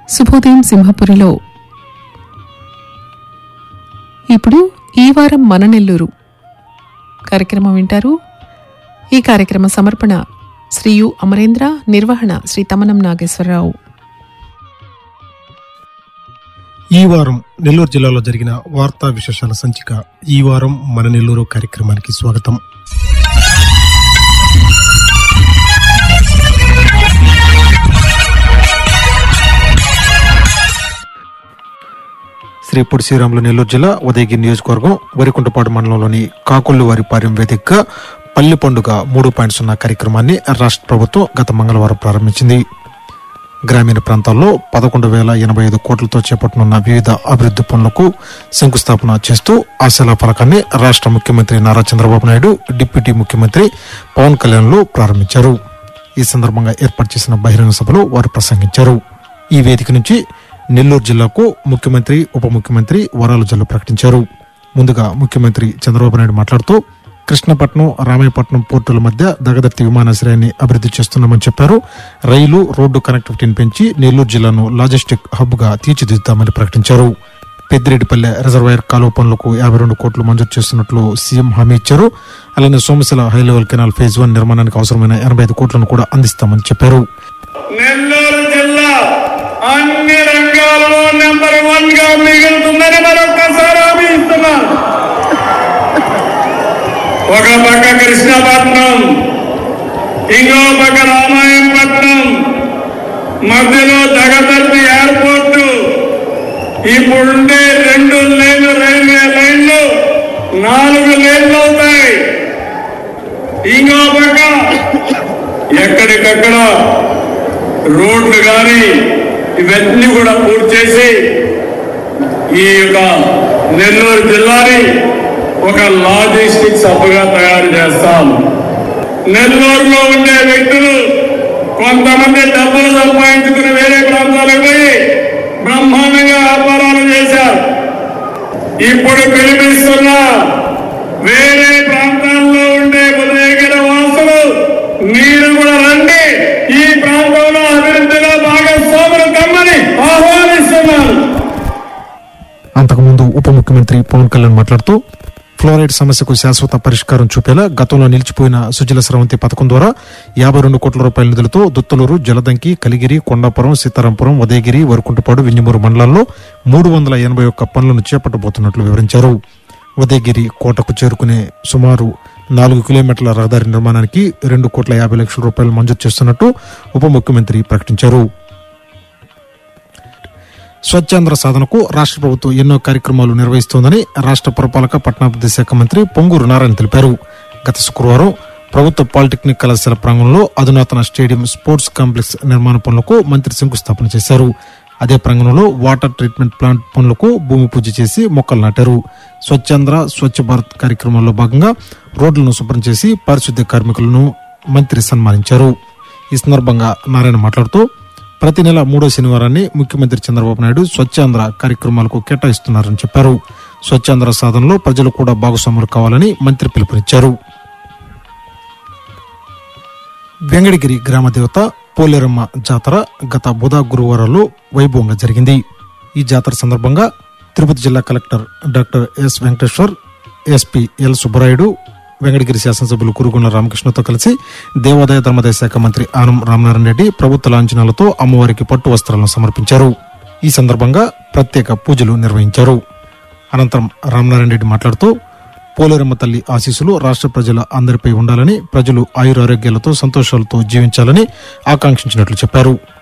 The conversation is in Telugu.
శుభోదయం సింహపురిలో ఇప్పుడు ఈ వారం మన నెల్లూరు కార్యక్రమం వింటారు ఈ కార్యక్రమ సమర్పణ శ్రీ యు అమరేంద్ర నిర్వహణ శ్రీ తమనం నాగేశ్వరరావు ఈ వారం నెల్లూరు జిల్లాలో జరిగిన వార్తా విశేషాల సంచిక ఈ వారం మన నెల్లూరు కార్యక్రమానికి స్వాగతం శ్రీ పొడి శ్రీరాములు నెల్లూరు జిల్లా ఉదయగిరి నియోజకవర్గం వరికుంటపాడు మండలంలోని కాకొల్లు వారి పార్యం వేదికగా పల్లి పండుగ మూడు పాయింట్ సున్నా కార్యక్రమాన్ని రాష్ట్ర ప్రభుత్వం గత మంగళవారం ప్రారంభించింది గ్రామీణ ప్రాంతాల్లో పదకొండు వేల ఎనభై ఐదు కోట్లతో చేపట్టనున్న వివిధ అభివృద్ధి పనులకు శంకుస్థాపన చేస్తూ ఆశల పథకాన్ని రాష్ట్ర ముఖ్యమంత్రి నారా చంద్రబాబు నాయుడు డిప్యూటీ ముఖ్యమంత్రి పవన్ కళ్యాణ్లు ప్రారంభించారు ఈ సందర్భంగా ఏర్పాటు చేసిన బహిరంగ సభలో వారు ప్రసంగించారు ఈ వేదిక నుంచి నెల్లూరు జిల్లాకు ముఖ్యమంత్రి ఉప ముఖ్యమంత్రి వరాల జల్లు ప్రకటించారు ముందుగా ముఖ్యమంత్రి చంద్రబాబు నాయుడు మాట్లాడుతూ కృష్ణపట్నం రామాయపట్నం పోర్టుల మధ్య దగదర్తి విమానాశ్రయాన్ని అభివృద్ధి చేస్తున్నామని చెప్పారు రైలు రోడ్డు కనెక్టివిటీని పెంచి నెల్లూరు జిల్లాను లాజిస్టిక్ హబ్ గా తీర్చిదిద్దామని ప్రకటించారు పెద్దిరెడ్డిపల్లె రిజర్వాయర్ కాలువ పనులకు యాభై రెండు కోట్లు మంజూరు చేస్తున్నట్లు సీఎం హామీ ఇచ్చారు అలానే Somasila high level canal phase one నిర్మాణానికి అవసరమైన ఎనభై ఐదు కోట్లను కూడా అందిస్తామని చెప్పారు నెల్లూరు జిల్లా అన్ని రంగాల్లో నెంబర్ వన్ గా మిగులుతుందని మరొక్కసారి హామీ ఇస్తున్నాను ఒక పక్క కృష్ణపట్నం ఇంకో పక్క రామాయణపట్నం మధ్యలో జగదర్తి ఎయిర్పోర్టు ఇప్పుడుండే రెండు లేన్లు రైల్వే లైన్లు నాలుగు లేన్లు అవుతాయి ఇంకో పక్క ఎక్కడికక్కడ రోడ్లు కానీ ఇవన్నీ కూడా పూర్తి చేసి ఈ యొక్క నెల్లూరు జిల్లాని ఒక లాజిస్టిక్స్ హబ్గా తయారు చేస్తాం నెల్లూరులో ఉండే వ్యక్తులు కొంతమంది డబ్బులు సంపాదించుకుని వేరే ప్రాంతాలకు పోయి బ్రహ్మాండంగా వ్యాపారాలు చేశారు ఇప్పుడు పిలిపిస్తున్న వేరే ప్రాంతాల్లో ఉండే ఉదయగిర వాసులు మీరు కూడా రండి ఈ ప్రాంతంలో అభివృద్ధిలో భాగస్వాములు కమ్మని ఆహ్వానిస్తున్నారు అంతకుముందు ఉప ముఖ్యమంత్రి పవన్ కళ్యాణ్ మాట్లాడుతూ ఫ్లోరైడ్ సమస్యకు శాశ్వత పరిష్కారం చూపేలా గతంలో నిలిచిపోయిన సుజల స్రవంతి పథకం ద్వారా యాభై రెండు కోట్ల రూపాయల నిధులతో దుత్తలూరు జలదంకి కలిగిరి కొండాపురం సీతారాంపురం ఉదయగిరి వరకుంటపాడు వింజమూరు మండలాల్లో మూడు వందల ఎనభై ఒక్క పనులను చేపట్టబోతున్నట్లు వివరించారు ఉదయగిరి కోటకు చేరుకునే సుమారు నాలుగు కిలోమీటర్ల రహదారి నిర్మాణానికి రెండు కోట్ల యాభై లక్షల రూపాయలు మంజూరు చేస్తున్నట్టు ఉప ముఖ్యమంత్రి ప్రకటించారు స్వచ్ఛాంధ్ర సాధనకు రాష్ట్ర ప్రభుత్వం ఎన్నో కార్యక్రమాలు నిర్వహిస్తోందని రాష్ట్ర పురపాలక పట్టణాభివృద్ధి శాఖ మంత్రి పొంగూరు నారాయణ తెలిపారు గత శుక్రవారం ప్రభుత్వ పాలిటెక్నిక్ కళాశాల ప్రాంగణంలో అధునాతన స్టేడియం స్పోర్ట్స్ కాంప్లెక్స్ నిర్మాణ పనులకు మంత్రి శంకుస్థాపన చేశారు అదే ప్రాంగణంలో వాటర్ ట్రీట్మెంట్ ప్లాంట్ పనులకు భూమి పూజ చేసి మొక్కలు నాటారు స్వచ్ఛాంధ్ర స్వచ్ఛ భారత్ కార్యక్రమంలో భాగంగా రోడ్లను శుభ్రం చేసి పారిశుద్ధ్య కార్మికులను మంత్రి సన్మానించారు ఈ సందర్భంగా నారాయణ మాట్లాడుతూ ప్రతి నెల మూడో శనివారాన్ని ముఖ్యమంత్రి చంద్రబాబు నాయుడు స్వచ్ఛాంధ్ర కార్యక్రమాలకు కేటాయిస్తున్నారని చెప్పారు స్వచ్ఛాంధ్ర సాధనలో ప్రజలు కూడా భాగస్వాములు కావాలని మంత్రి పిలుపునిచ్చారు వెంగడగిరి గ్రామ దేవత పోలేరమ్మ జాతర గత బుధ గురువారాల్లో వైభవంగా జరిగింది ఈ జాతర సందర్భంగా తిరుపతి జిల్లా collector doctor S Venkateshwar SP L Subbarayudu Venkatagiri శాసనసభ్యులు కురుగుండ్ల రామకృష్ణతో కలిసి దేవాదాయ ధర్మదాయ శాఖ మంత్రి ఆనం రామనారాయణ రెడ్డి ప్రభుత్వ లాంఛనాలతో అమ్మవారికి పట్టు వస్త్రాలను సమర్పించారు ఈ సందర్భంగా ప్రత్యేక పూజలు నిర్వహించారు అనంతరం రామనారాయణ రెడ్డి మాట్లాడుతూ పోలేరమ్మ తల్లి ఆశీస్సులు రాష్ట్ర ప్రజల అందరిపై ఉండాలని ప్రజలు ఆయురారోగ్యాలతో సంతోషాలతో జీవించాలని ఆకాంక్షించినట్లు చెప్పారు